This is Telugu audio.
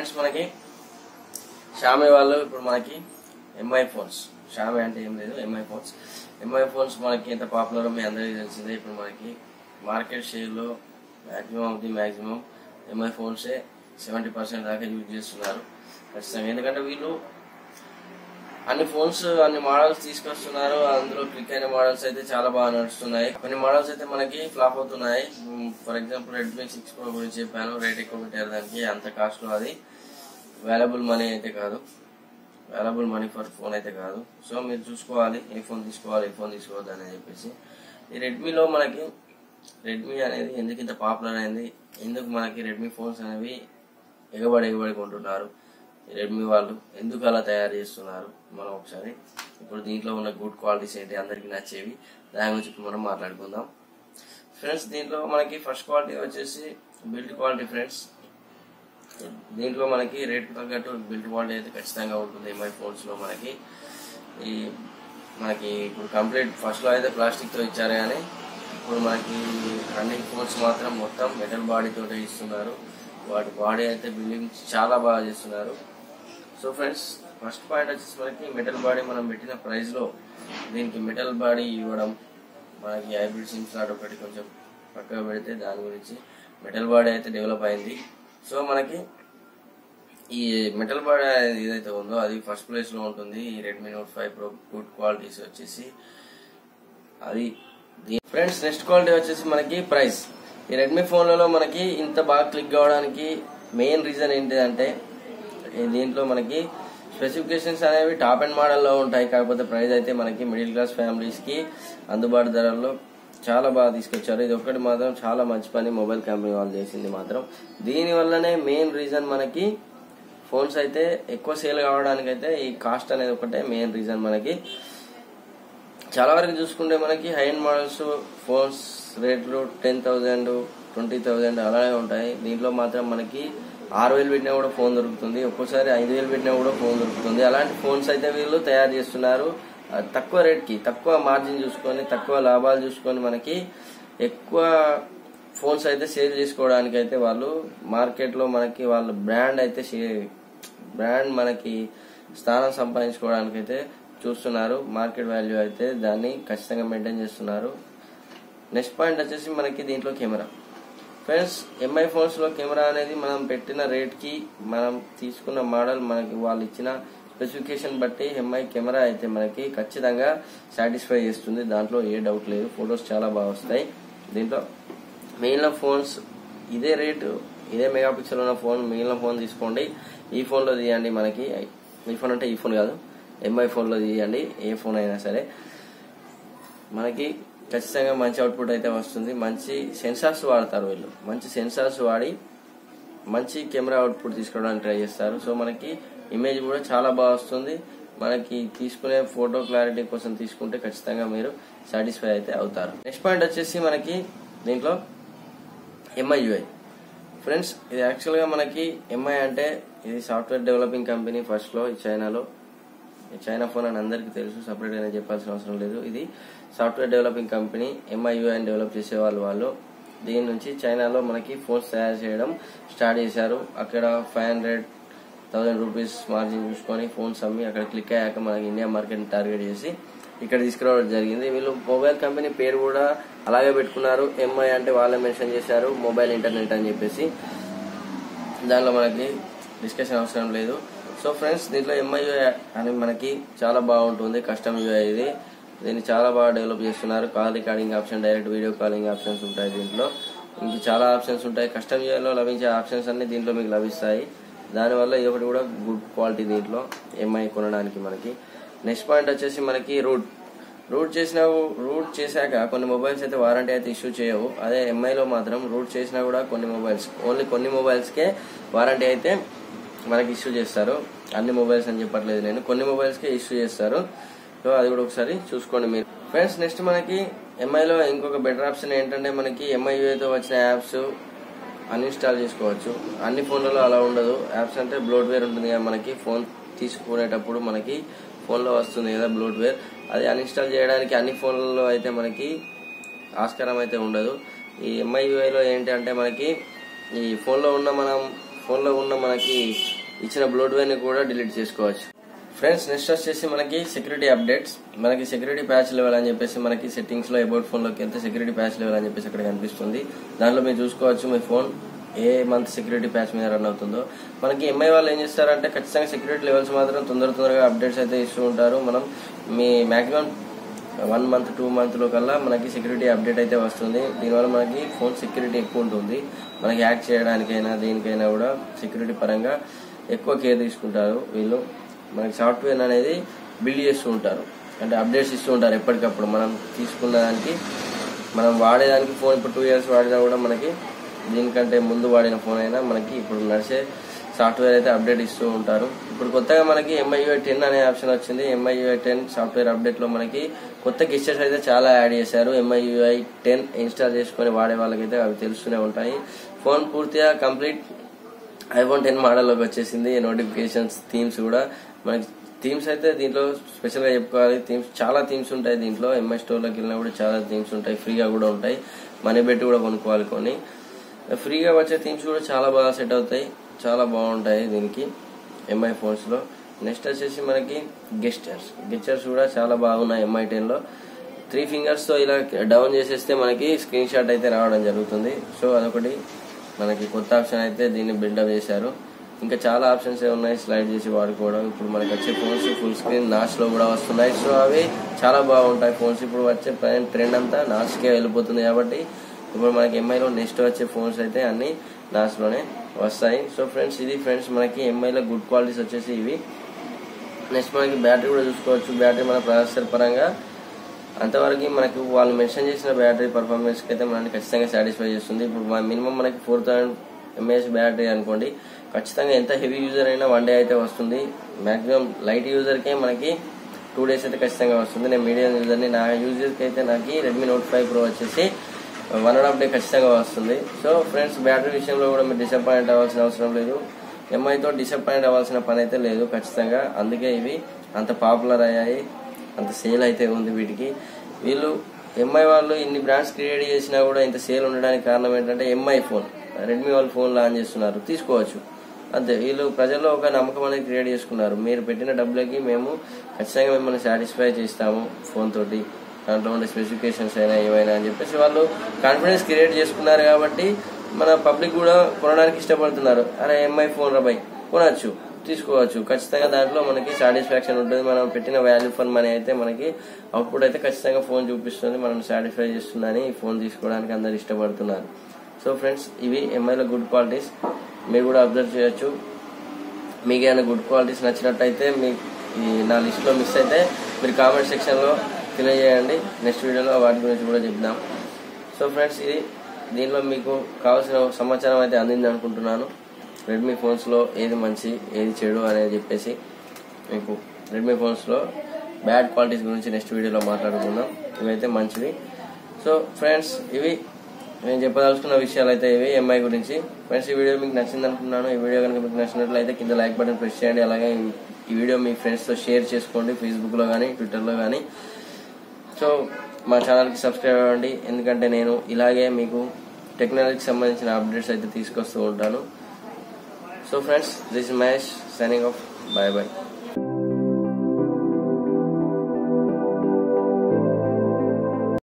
ఫ్రెండ్స్ మనకి షామీ వాళ్ళు ఇప్పుడు మనకి ఎంఐ ఫోన్స్ షామీ అంటే ఏం లేదు ఎంఐ ఫోన్స్ ఎంఐ ఫోన్స్ మనకి ఎంత పాపులర్ మీ అందరికీ తెలిసిందే ఇప్పుడు మనకి మార్కెట్ షేర్లో maximum of the maximum MI ఫోన్సే సెవెంటీ పర్సెంట్ దాకా యూజ్ చేస్తున్నారు ఖచ్చితంగా ఎందుకంటే వీళ్ళు అన్ని ఫోన్స్ అన్ని మోడల్స్ తీసుకొస్తున్నారు అందులో క్లిక్ అయిన మోడల్స్ అయితే చాలా బాగా నడుస్తున్నాయి కొన్ని మోడల్స్ అయితే మనకి ఫ్లాప్ అవుతున్నాయి for example Redmi six pro గురించి చెప్పాను రేట్ ఎక్కువ పెట్టారు దానికి అంత కాస్ట్ అది వాల్యుబుల్ మనీ అయితే కాదు వాల్యుబుల్ మనీ ఫర్ ఫోన్ అయితే కాదు సో మీరు చూసుకోవాలి ఏ ఫోన్ తీసుకోవాలి ఏ ఫోన్ తీసుకోవద్దు అని చెప్పేసి ఈ రెడ్మీలో మనకి రెడ్మీ అనేది ఎందుకు ఇంత పాపులర్ అయింది ఎందుకు మనకి రెడ్మీ ఫోన్స్ అనేవి ఎగబడి ఎగబడి కొంటున్నారు ఈ రెడ్మీ వాళ్ళు ఎందుకు అలా తయారు చేస్తున్నారు మనం ఒకసారి ఇప్పుడు దీంట్లో ఉన్న గుడ్ క్వాలిటీస్ ఏంటి అందరికి నచ్చేవి దాని గురించి ఇప్పుడు మనం మాట్లాడుకుందాం ఫ్రెండ్స్ దీంట్లో మనకి ఫస్ట్ క్వాలిటీ వచ్చేసి బిల్డ్ క్వాలిటీ ఫ్రెండ్స్ దీంట్లో మనకి రేట్ తగ్గట్టు బిల్డ్ క్వాలిటీ అయితే ఖచ్చితంగా ఉంటుంది ఎంఐ ఫోన్స్ లో మనకి ఈ మనకి ఇప్పుడు కంప్లీట్ ఫస్ట్ లో అయితే ప్లాస్టిక్ తో ఇచ్చారు కానీ ఇప్పుడు మనకి రన్నింగ్ ఫోన్స్ మాత్రం మొత్తం మెటల్ బాడీ తోటే ఇస్తున్నారు వాటి బాడీ అయితే బిల్డింగ్ చాలా బాగా చేస్తున్నారు సో ఫ్రెండ్స్ ఫస్ట్ పాయింట్ వచ్చేసి మనకి మెటల్ బాడీ మనం పెట్టిన ప్రైస్ లో దీనికి మెటల్ బాడీ ఇవ్వడం మనకి హైబ్రిడ్ సిమ్ స్లాట్ ఒకటి కొంచెం పక్కగా పెడితే దాని గురించి మెటల్ బాడీ అయితే డెవలప్ అయింది సో మనకి ఈ మెటల్ బాడీ ఏదైతే ఉందో అది ఫస్ట్ ప్లేస్ లో ఉంటుంది ఈ Redmi note five Pro good qualities వచ్చేసి అది ఫ్రెండ్స్ నెక్స్ట్ క్వాలిటీ వచ్చేసి మనకి ప్రైస్ ఈ రెడ్మీ ఫోన్లలో మనకి ఇంత బాగా క్లిక్ కావడానికి మెయిన్ రీజన్ ఏంటిదంటే ఈ దీంట్లో మనకి స్పెసిఫికేషన్స్ అనేవి టాప్ అండ్ మోడల్లో ఉంటాయి కాకపోతే ప్రైస్ అయితే మనకి మిడిల్ క్లాస్ ఫ్యామిలీస్ కి అందుబాటు ధరల్లో చాలా బాగా తీసుకొచ్చారు ఇది ఒక్కటి మాత్రం చాలా మంచి పని మొబైల్ కంపెనీ వాళ్ళు చేసింది మాత్రం దీని వల్లనే మెయిన్ రీజన్ మనకి ఫోన్స్ అయితే ఎక్కువ సేల్ కావడానికి అయితే ఈ కాస్ట్ అనేది ఒకటే మెయిన్ రీజన్ మనకి చాలా వరకు చూసుకుంటే మనకి హై అండ్ మోడల్స్ ఫోన్స్ రేట్లు టెన్ థౌజండ్ ట్వంటీ థౌజండ్ అలానే ఉంటాయి దీంట్లో మాత్రం మనకి ఆరు వేలు పెట్టినా కూడా ఫోన్ దొరుకుతుంది ఒక్కోసారి ఐదు వేలు పెట్టినా కూడా ఫోన్ దొరుకుతుంది అలాంటి ఫోన్స్ అయితే వీళ్ళు తయారు చేస్తున్నారు ఆ, తక్కువ రేట్కి తక్కువ మార్జిన్ చూసుకొని తక్కువ లాభాలు చూసుకొని మనకి ఎక్కువ ఫోన్స్ అయితే సేల్ చేసుకోవడానికి అయితే వాళ్ళు మార్కెట్లో మనకి వాళ్ళ బ్రాండ్ అయితే షే- బ్రాండ్ మనకి స్థానం సంపాదించుకోవడానికి అయితే చూస్తున్నారు మార్కెట్ వాల్యూ అయితే దాన్ని ఖచ్చితంగా మెయింటైన్ చేస్తున్నారు నెక్స్ట్ పాయింట్ వచ్చేసి మనకి దీంట్లో కెమెరా ఫ్రెండ్స్ ఎంఐ ఫోన్స్ లో కెమెరా అనేది మనం పెట్టిన రేట్ కి మనం తీసుకున్న మోడల్ మనకి వాళ్ళు ఇచ్చిన స్పెసిఫికేషన్ బట్టి ఎంఐ కెమెరా అయితే మనకి ఖచ్చితంగా సాటిస్ఫై చేస్తుంది దాంట్లో ఏ డౌట్ లేదు ఫొటోస్ చాలా బాగా వస్తాయి దీంట్లో మిగిలిన ఫోన్స్ ఇదే రేటు ఇదే మెగా పిక్సెల్ ఉన్న ఫోన్ మిగిలిన ఫోన్ తీసుకోండి ఈ ఫోన్ లో తీయండి మనకి ఈ ఫోన్ అంటే ఈ ఫోన్ కాదు ఎంఐ ఫోన్ లో తీయండి ఏ ఫోన్ అయినా సరే మనకి ఖచ్చితంగా మంచి అవుట్పుట్ అయితే వస్తుంది మంచి సెన్సార్స్ వాడతారు వీళ్ళు మంచి సెన్సార్స్ వాడి మంచి కెమెరా అవుట్పుట్ తీసుకోవడానికి ట్రై చేస్తారు సో మనకి ఇమేజ్ కూడా చాలా బాగా వస్తుంది మనకి తీసుకునే ఫోటో క్లారిటీ కోసం తీసుకుంటే ఖచ్చితంగా మీరు సాటిస్ఫై అయితే అవుతారు నెక్స్ట్ పాయింట్ వచ్చేసి మనకి దీంట్లో ఎంఐయుఐ ఫ్రెండ్స్ ఇది యాక్చువల్గా మనకి ఎంఐ అంటే ఇది సాఫ్ట్వేర్ డెవలపింగ్ కంపెనీ ఫస్ట్లో ఈ చైనాలో ఈ చైనా ఫోన్ అని అందరికీ తెలుసు సపరేట్ గా చెప్పాల్సిన అవసరం లేదు ఇది సాఫ్ట్వేర్ డెవలపింగ్ కంపెనీ ఎంఐయుఐ అని డెవలప్ చేసే వాళ్ళు వాళ్ళు దీని నుంచి చైనాలో మనకి ఫోన్స్ తయారు చేయడం స్టార్ట్ చేశారు అక్కడ five hundred thousand rupees margin చూసుకొని ఫోన్స్ అమ్మి అక్కడ క్లిక్ అయ్యాక మనకి ఇండియా మార్కెట్ టార్గెట్ చేసి ఇక్కడ తీసుకురావడం జరిగింది వీళ్ళు మొబైల్ కంపెనీ పేరు కూడా అలాగే పెట్టుకున్నారు ఎంఐ అంటే వాళ్ళే మెన్షన్ చేశారు మొబైల్ ఇంటర్నెట్ అని చెప్పేసి దానిలో మనకి డిస్కషన్ అవసరం లేదు సో ఫ్రెండ్స్ దీంట్లో ఎంఐ అని మనకి చాలా బాగుంటుంది కస్టమ్ యూఐ ఇది దీన్ని చాలా బాగా డెవలప్ చేస్తున్నారు call recording option direct video calling options ఉంటాయి దీంట్లో ఇంక చాలా ఆప్షన్స్ ఉంటాయి కస్టమ్ యూఐలో లభించే ఆప్షన్స్ అన్ని దీంట్లో మీకు లభిస్తాయి దానివల్ల ఇది ఒకటి కూడా గుడ్ క్వాలిటీ దీంట్లో ఎంఐ కొనడానికి మనకి నెక్స్ట్ పాయింట్ వచ్చేసి మనకి రూట్ రూట్ చేసిన రూట్ చేశాక కొన్ని మొబైల్స్ అయితే వారంటీ అయితే ఇష్యూ చేయవు అదే ఎంఐలో మాత్రం రూట్ చేసినా కూడా కొన్ని మొబైల్స్ ఓన్లీ కొన్ని మొబైల్స్కే వారంటీ అయితే మనకి ఇష్యూ చేస్తారు అన్ని మొబైల్స్ అని చెప్పట్లేదు నేను కొన్ని మొబైల్స్కే ఇష్యూ చేస్తారు సో అది కూడా ఒకసారి చూసుకోండి మీరు ఫ్రెండ్స్ నెక్స్ట్ మనకి ఎంఐలో ఇంకొక బెటర్ ఆప్షన్ ఏంటంటే మనకి ఎంఐతో వచ్చిన యాప్స్ అన్ఇన్స్టాల్ చేసుకోవచ్చు అన్ని ఫోన్లలో అలా ఉండదు యాప్స్ అంటే బ్లోట్వేర్ ఉంటుంది కదా మనకి ఫోన్ తీసుకునేటప్పుడు మనకి ఫోన్లో వస్తుంది కదా బ్లోట్వేర్ అది అన్ఇన్స్టాల్ చేయడానికి అన్ని ఫోన్లలో అయితే మనకి ఆస్కారం అయితే ఉండదు ఈ ఎంఐయుఐలో ఏంటి అంటే మనకి ఈ ఫోన్లో ఉన్న మనం ఫోన్లో ఉన్న మనకి ఇచ్చిన బ్లోడ్వేర్ ని కూడా డిలీట్ చేసుకోవచ్చు ఫ్రెండ్స్ నెక్స్ట్ వచ్చేసి మనకి సెక్యూరిటీ అప్డేట్స్ మనకి సెక్యూరిటీ ప్యాచ్ లెవెల్ అని చెప్పేసి మనకి సెట్టింగ్స్ లో అబౌట్ ఫోన్ లోకి వెళ్తే సెక్యూరిటీ ప్యాచ్ లెవెల్ అని చెప్పేసి అక్కడ కనిపిస్తుంది దాంట్లో మీరు చూసుకోవచ్చు మీ ఫోన్ ఏ మంత్ సెక్యూరిటీ ప్యాచ్ మీద రన్ అవుతుందో మనకి ఎంఐ వాళ్ళు ఏం చేస్తారంటే ఖచ్చితంగా సెక్యూరిటీ లెవెల్స్ మాత్రం తొందర తొందరగా అప్డేట్స్ అయితే ఇస్తూ ఉంటారు మనం మీ maximum one month two month లో కల్లా మనకి సెక్యూరిటీ అప్డేట్ అయితే వస్తుంది దీనివల్ల మనకి ఫోన్ సెక్యూరిటీ ఎక్కువ ఉంటుంది మనకి హ్యాక్ చేయడానికైనా దేనికైనా కూడా సెక్యూరిటీ పరంగా ఎక్కువ కేర్ తీసుకుంటారు వీళ్ళు మనకి సాఫ్ట్వేర్ అనేది బిల్డ్ చేస్తూ ఉంటారు అంటే అప్డేట్స్ ఇస్తూ ఉంటారు ఎప్పటికప్పుడు మనం తీసుకున్న దానికి మనం వాడేదానికి ఫోన్ ఇప్పుడు టూ ఇయర్స్ వాడినా కూడా మనకి దీనికంటే ముందు వాడిన ఫోన్ అయినా మనకి ఇప్పుడు నడిచే సాఫ్ట్వేర్ అయితే అప్డేట్ ఇస్తూ ఉంటారు ఇప్పుడు కొత్తగా మనకి ఎంఐయుఐ టెన్ అనే ఆప్షన్ వచ్చింది ఎంఐయుఐ టెన్ సాఫ్ట్వేర్ అప్డేట్ లో మనకి కొత్త గిస్టర్స్ అయితే చాలా యాడ్ చేశారు ఎంఐయుఐ టెన్ ఇన్స్టాల్ చేసుకుని వాడే వాళ్ళకైతే అవి తెలుస్తూనే ఉంటాయి ఫోన్ పూర్తిగా కంప్లీట్ ఐఫోన్ టెన్ మోడల్లోకి వచ్చేసింది నోటిఫికేషన్స్ థీమ్స్ కూడా మనకి థీమ్స్ అయితే దీంట్లో స్పెషల్ గా చెప్పుకోవాలి థీమ్స్ చాలా థీమ్స్ ఉంటాయి దీంట్లో ఎంఐ స్టోర్ లోకి వెళ్ళినా కూడా చాలా థీమ్స్ ఉంటాయి ఫ్రీగా కూడా ఉంటాయి మనీ పెట్టి కూడా కొనుక్కోవాలి కొన్ని ఫ్రీగా వచ్చే థీమ్స్ కూడా చాలా బాగా సెట్ అవుతాయి చాలా బాగుంటాయి దీనికి ఎంఐ ఫోన్స్ లో నెక్స్ట్ వచ్చేసి మనకి గెస్టర్స్ గెస్టర్స్ కూడా చాలా బాగున్నాయి ఎంఐ టెన్ లో త్రీ ఫింగర్స్ తో ఇలా డౌన్ చేసేస్తే మనకి స్క్రీన్ షాట్ అయితే రావడం జరుగుతుంది సో అదొకటి మనకి కొత్త ఆప్షన్ అయితే దీన్ని బిల్డప్ చేశారు ఇంకా చాలా ఆప్షన్స్ ఉన్నాయి స్లైడ్ చేసి వాడుకోవడం ఇప్పుడు మనకి వచ్చే ఫోన్స్ ఫుల్ స్క్రీన్ నాచ్ లో కూడా వస్తున్నాయి సో అవి చాలా బాగుంటాయి ఫోన్స్ ఇప్పుడు వచ్చే ట్రెండ్ అంతా నాచ్ కే వెళ్ళిపోతుంది కాబట్టి ఇప్పుడు మనకి ఎంఐలో నెక్స్ట్ వచ్చే ఫోన్స్ అయితే అన్ని నాచ్ లోనే వస్తాయి సో ఫ్రెండ్స్ ఇది ఫ్రెండ్స్ మనకి ఎంఐలో గుడ్ క్వాలిటీస్ వచ్చేసి ఇవి నెక్స్ట్ మనకి బ్యాటరీ కూడా చూసుకోవచ్చు బ్యాటరీ మన ప్రాసెసర్ పరంగా అంతవరకు మనకు వాళ్ళు మెన్షన్ చేసిన బ్యాటరీ పర్ఫార్మెన్స్ కి అయితే మనకి ఖచ్చితంగా సాటిస్ఫై చేస్తుంది ఇప్పుడు మినిమం మనకి ఫోర్ థౌసండ్ ఎంఏహెచ్ బ్యాటరీ అనుకోండి ఖచ్చితంగా ఎంత హెవీ యూజర్ అయినా వన్ డే అయితే వస్తుంది మాక్సిమం లైట్ యూజర్కే మనకి టూ డేస్ అయితే ఖచ్చితంగా వస్తుంది నేను మీడియం యూజర్ని నా యూజర్కి అయితే నాకు రెడ్మీ నోట్ ఫైవ్ ప్రో వచ్చేసి వన్ అండ్ హాఫ్ డే ఖచ్చితంగా వస్తుంది సో ఫ్రెండ్స్ బ్యాటరీ విషయంలో కూడా మీరు డిసప్పాయింట్ అవ్వాల్సిన అవసరం లేదు ఎంఐతో డిసప్పాయింట్ అవ్వాల్సిన పని అయితే లేదు ఖచ్చితంగా అందుకే ఇవి అంత పాపులర్ అయ్యాయి అంత సేల్ అయితే ఉంది వీటికి వీళ్ళు ఎంఐ వాళ్ళు ఇన్ని బ్రాండ్స్ క్రియేట్ చేసినా కూడా ఇంత సేల్ ఉండడానికి కారణం ఏంటంటే ఎంఐ ఫోన్ రెడ్మీ వాళ్ళు ఫోన్ లాంచ్ చేస్తున్నారు తీసుకోవచ్చు అంతే వీళ్ళు ప్రజల్లో ఒక నమ్మకం అనేది క్రియేట్ చేసుకున్నారు మీరు పెట్టిన డబ్బులకి మేము ఖచ్చితంగా మిమ్మల్ని సాటిస్ఫై చేస్తాము ఫోన్ తోటి దాంట్లో ఉండే స్పెసిఫికేషన్స్ అయినా ఏవైనా అని చెప్పేసి వాళ్ళు కాన్ఫిడెన్స్ క్రియేట్ చేసుకున్నారు కాబట్టి మన పబ్లిక్ కూడా కొనడానికి ఇష్టపడుతున్నారు అరే ఎంఐ ఫోన్ రాబాయ్ కొనవచ్చు తీసుకోవచ్చు ఖచ్చితంగా దాంట్లో మనకి సాటిస్ఫాక్షన్ ఉంటుంది మనం పెట్టిన వాల్యూ ఫర్ మనీ అయితే మనకి అవుట్పుట్ అయితే ఖచ్చితంగా ఫోన్ చూపిస్తుంది మనం సాటిస్ఫై చేస్తుందని ఈ ఫోన్ తీసుకోవడానికి అందరు ఇష్టపడుతున్నారు సో ఫ్రెండ్స్ ఇవి ఎంఐలో గుడ్ క్వాలిటీస్ మీరు కూడా అబ్జర్వ్ చేయొచ్చు మీకు ఏమైనా గుడ్ క్వాలిటీస్ నచ్చినట్టయితే మీ ఈ నా లిస్ట్లో మిస్ అయితే మీరు కామెంట్ సెక్షన్లో తెలియజేయండి నెక్స్ట్ వీడియోలో వాటి గురించి కూడా చెప్దాం సో ఫ్రెండ్స్ ఇది దీనిలో మీకు కావాల్సిన సమాచారం అయితే అందింది అనుకుంటున్నాను రెడ్మీ ఫోన్స్లో ఏది మంచి ఏది చెడు అనేది చెప్పేసి మీకు రెడ్మీ ఫోన్స్లో బ్యాడ్ క్వాలిటీస్ గురించి నెక్స్ట్ వీడియోలో మాట్లాడుకుందాం ఇవైతే మంచివి సో ఫ్రెండ్స్ ఇవి నేను చెప్పదలుచుకున్న విషయాలు అయితే ఇవి ఎంఐ గురించి ఫ్రెండ్స్ ఈ వీడియో మీకు నచ్చింది అనుకుంటున్నాను ఈ వీడియో కనుక మీకు నచ్చినట్లయితే కింద లైక్ బటన్ ప్రెస్ చేయండి అలాగే ఈ- ఈ వీడియో మీ ఫ్రెండ్స్తో షేర్ చేసుకోండి ఫేస్బుక్లో కానీ ట్విట్టర్లో కానీ సో మా ఛానల్కి సబ్స్క్రైబ్ అవ్వండి ఎందుకంటే నేను ఇలాగే మీకు టెక్నాలజీకి సంబంధించిన అప్డేట్స్ అయితే తీసుకొస్తూ ఉంటాను so friends this Mahesh signing off bye bye